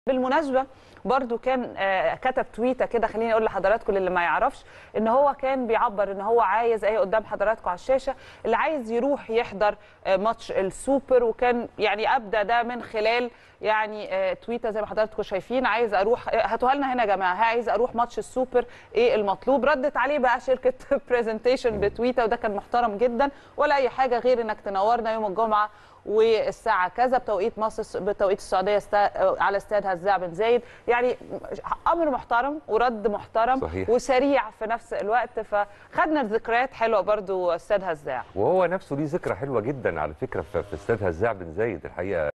بالمناسبه برضو كان آه، كتب تويته كده خليني اقول لحضراتكم اللي ما يعرفش ان هو كان بيعبر ان هو عايز اهي قدام حضراتكم على الشاشه اللي عايز يروح يحضر آه، ماتش السوبر وكان يعني ابدا ده من خلال يعني آه، تويته زي ما حضراتكم شايفين عايز اروح آه، هاتوها لنا هنا يا جماعه عايز اروح ماتش السوبر ايه المطلوب ردت عليه بقى شركه برزنتيشن بتويته وده كان محترم جدا ولا اي حاجه غير انك تنورنا يوم الجمعه والساعه كذا بتوقيت مصر بتوقيت السعوديه استا... على استاد هزاع بن زايد يعني امر محترم ورد محترم صحيح. وسريع في نفس الوقت فخدنا ذكريات حلوه برضو استاد هزاع وهو نفسه ليه ذكرى حلوه جدا على فكره في في استاد هزاع بن زايد الحقيقه